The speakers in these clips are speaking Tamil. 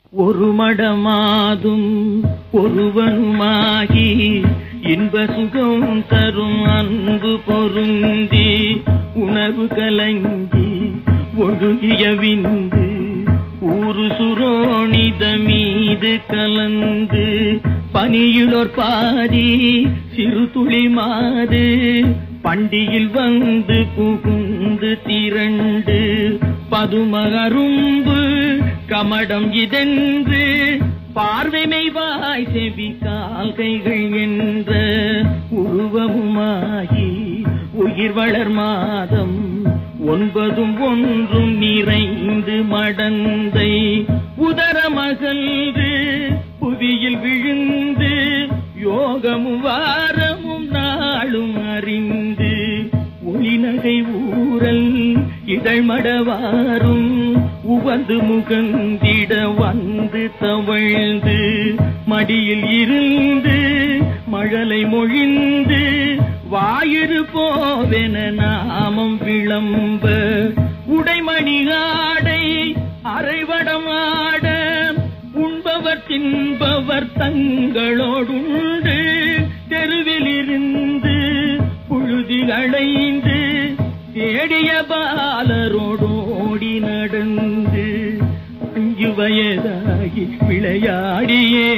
ஒரு மடமாதும் ஒருவனுமாகி இன்ப சுகம் தரும் அன்பு பொருந்தி உணவு கலங்கி ஒழுகிய விந்து ஊரு சுரோணித மீது கலந்து பனியுளோர் பாதி சிறு துளி மாது பண்டியில் வந்து புகுந்து திரண்டு பதுமகரும்பு கமடம் இதென்று பார்வைமைவாய் செவி கால்கைகள் என்ற உருவமுமாகி உயிர் வளர் மாதம் ஒன்பதும் ஒன்றும் நிறைந்து மடந்தை உதரமகன்று புவியில் விழுந்து யோகமும் வாரமும் நாளும் அறிந்து ஒளிநகை ஊரல் இதழ்மடவாரும் உவந்து முகந்திட வந்து தவழ்ந்து மடியில் இருந்து மழலை மொழிந்து வாயிறு போவென நாமம் விளம்ப உடைமணி ஆடை அரைவடம் ஆட உண்பவர் தின்பவர் தங்களோடுண்டு தெருவில் இருந்து புழுதி அடைந்து தேடிய பாலரோடோடி நடந்து அஞ்சு வயதாகி விளையாடியே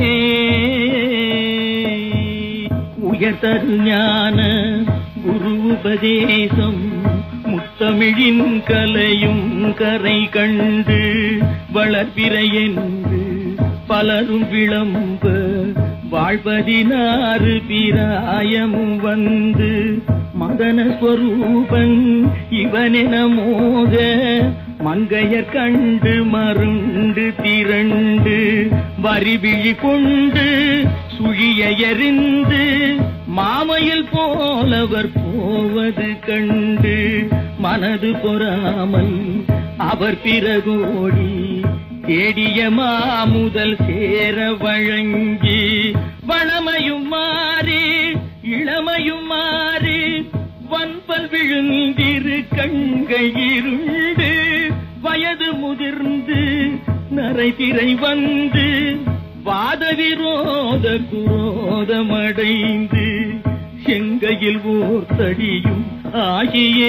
உயர்தரு ஞான குரு உபதேசம் முத்தமிழின் கலையும் கரை கண்டு வளர்பிறை என்று பலரும் விளம்ப வாழ்வதினாறு பிராயமும் வந்து மதன ஸ்வரூபன் இவனென மோக மங்கையர் கண்டு மருண்டு திரண்டு வரிவிழி கொண்டு சுழிய எறிந்து மாமையில் போலவர் போவது கண்டு மனது பொறாமல் அவர் பிறகோடி தேடிய மாமுதல் சேர வழங்கி வளமையும் மாறி இளமையும் மாறி வன்பல் விழுந்திரு கண்கள் இருண்டு வயது முதிர்ந்து நரைதிரை வந்து வாத விரோத குரோதமடைந்து செங்கையில் ஓர் தடியும் ஆகியே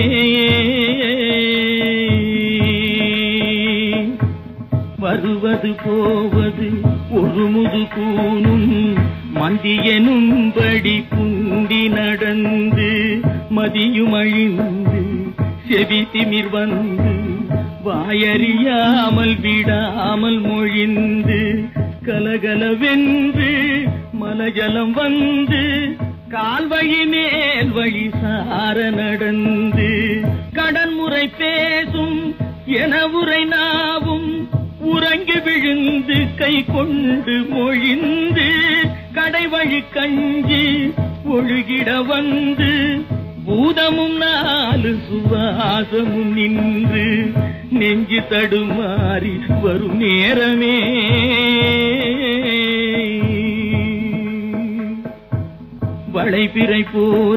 வருவது போவது ஒரு முது கூனும் மந்தியனும்படி குண்டி நடந்து மதியும் அழிந்து செவி திமிர் வந்து வாயறியாமல் விடாமல் மொழிந்து கலகலவென்று மலஜலம் வந்து கால் வழி மேல் வழி சார நடந்து கடன்முறை பேசும் என உரை நாவும் உறங்கி விழுந்து கை கொண்டு மொழிந்து கடை வழி கஞ்சி ஒழுகிட வந்து பூதமும் நாலு சுவாசமும் நின்று நெஞ்சு தடுமாறி வரும் நேரமே வளைபிறை போல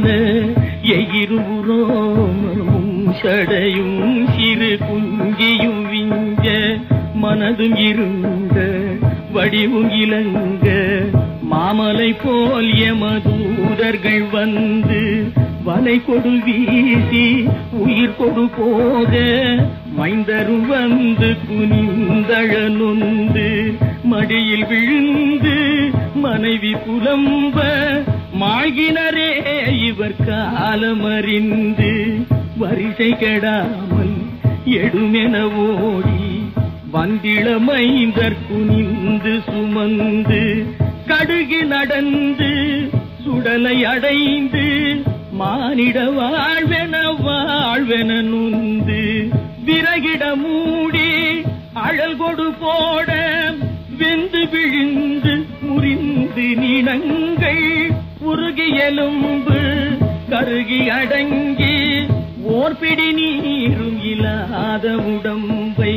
எயிருபுறோமும் சடையும் சிறு குஞ்சியும் விஞ்ச மனதும் இருந்த வடிவும் இலங்க மாமலை போல் எமதூதர்கள் வந்து வலை கொடு வீசி உயிர் கொடு போக மைந்தரும் வந்து குனிந்தழனுந்து மடியில் விழுந்து மனைவி புலம்ப மாழ்கினரே இவர் காலமறிந்து வரிசை கெடாமல் எடுமென ஓடி வந்திளமைந்தர் குனிந்து சுமந்து கடுகு நடந்து சுடலை அடைந்து மானிட வாழ்வென வாழ்வென நுந்து விறகிட மூடி அழல் கொடு போட வெந்து விழுந்து முறிந்து நினங்கள் உருகி எலும்பு கருகி அடங்கி ஓர்பிடி நீரும் இல்லாத உடம்பை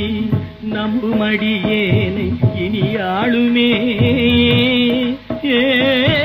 நம்புமடியேனை இனி ஆளுமே ஏ